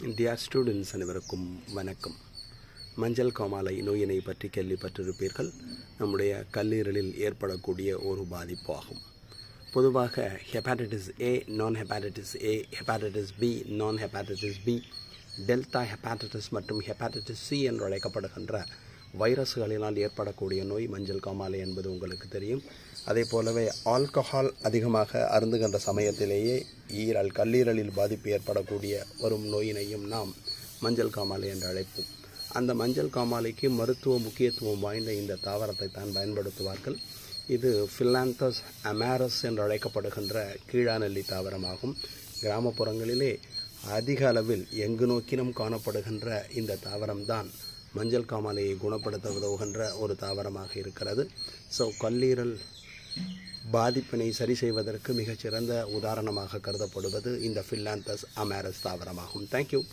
dear students அனைவருக்கும் வணக்கம் மஞ்சள் காமாலை நோயினை பற்றி கேள்விப்பட்டிருப்பீர்கள் நம்முடைய கல்லீரலில் ஏற்படக்கூடிய ஒரு பாதிப்பு ஆகும் பொதுவாக hepatitis A non hepatitis A hepatitis B non hepatitis B delta hepatitis மற்றும் ஹெப்பாட்டிட்டிஸ் சி என்று அழைக்கப்படுகின்ற வைரஸ்களினால் ஏற்படக்கூடிய நோய் மஞ்சள் காமாலை என்பது உங்களுக்கு தெரியும் அதே போலவே ஆல்கஹால் அதிகமாக அருந்துகின்ற சமயத்திலேயே ஈரல் கல்லீரலில் பாதிப்பு ஏற்படக்கூடிய வரும் நோயினையும் நாம் மஞ்சள் காமாலை என்று அழைப்போம் அந்த மஞ்சள் காமாலைக்கு மருத்துவ முக்கியத்துவம் வாய்ந்த இந்த தாவரத்தை தான் பயன்படுத்துவார்கள் இது ஃபிலாந்தஸ் அமேரஸ் என்று அழைக்கப்படுகின்ற கீழாநெல்லி தாவரமாகும் கிராமப்புறங்களிலே அதிக அளவில் எங்கு நோக்கினும் காணப்படுகின்ற இந்த தாவரம்தான் மஞ்சள் காமாலையை குணப்படுத்த உதவுகின்ற ஒரு தாவரமாக இருக்கிறது ஸோ கல்லீரல் பாதிப்பினை சரி செய்வதற்கு மிகச்சிறந்த உதாரணமாக கருதப்படுவது இந்த ஃபில்லாந்தஸ் அமேரஸ் தாவரமாகும் தேங்க்யூ